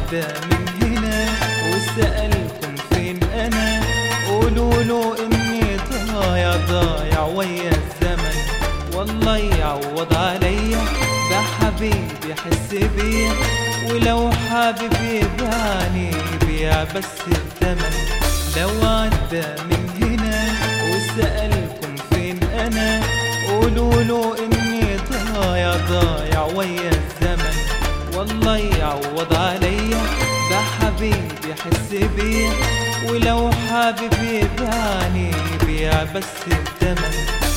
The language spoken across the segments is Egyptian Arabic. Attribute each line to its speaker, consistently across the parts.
Speaker 1: عدى من هنا وسألكم فين أنا قولوا له إني ضايع ضايع ويا الزمن والله يعوض عليا ده حبيبي يحس بيا ولو حابب يبيعني بيع بس الثمن لو عدى من هنا وسألكم فين أنا قولوا له إني ضايع ضايع ويا الزمن والله يعوض عليا ده حبيبي يحس بيا ولو حابب يبيعني بيع بس الثمن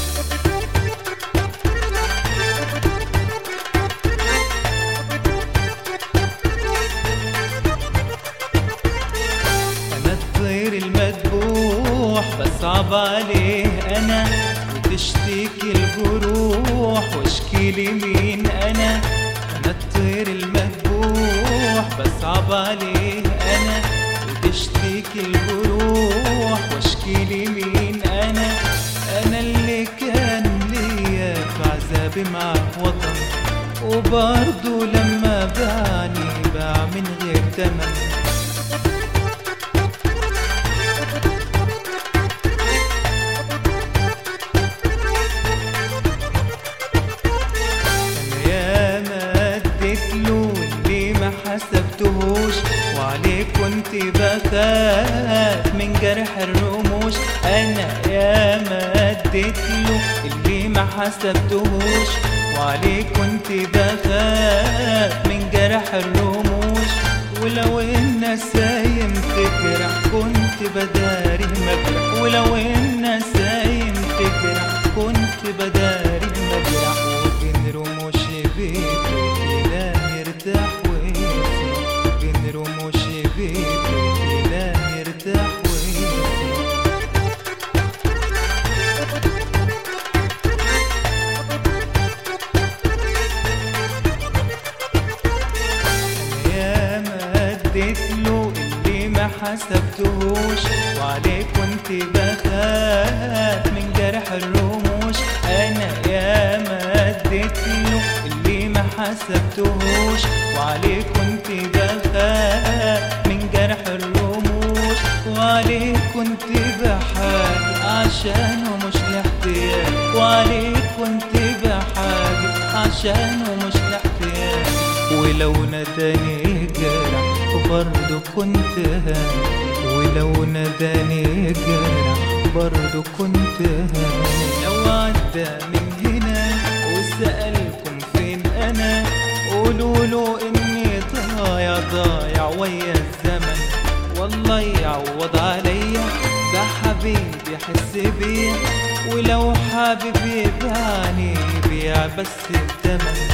Speaker 1: أنا الطير المذبوح بصعب عليه أنا وتشتكي الجروح واشكي لي مين أنا أنا الطير المذبوح بصعب عليه أنا وتشتكي الجروح واشكي لي مين أنا أنا اللي كان ليا في عذابي مع وطن وبرضه لما باعني باع من غير تمن يا ما اديت له اللي ما حسبتهوش وعليه كنت بخاف من جرح الرموش انا يا ما اديت له اللي ما حسبتهوش وعليه كنت بخاف من جرح الرموش ولو النسايم تجرح كنت بداري مجرح ولو النسايم تجرح كنت بداري مجرح وبين رموش بيته إله يرتاح ويسرح بين رموش بيته إله يرتاح ويسرح يا ما اديت له اللي ما حسبتهوش وعليه كنت بخاف من جرح الرموش انا يا ما اديت له اللي ما حسبتهوش وعليه كنت بخاف من جرح الرموش وعليه كنت بحاجة عشانه مش لاحتياج وعليه كنت بحاجة عشانه مش لاحتياج ولو نداني جرح برضه كنت هاني ولو نداني جرح برضه كنت هاني لو عدى من هنا وسألكم فين أنا قولوا له إني ضايع ضايع ويا الزمن والله يعوض عليا ده حبيبي يحس بيا ولو حابب يبيعني بيع بس الثمن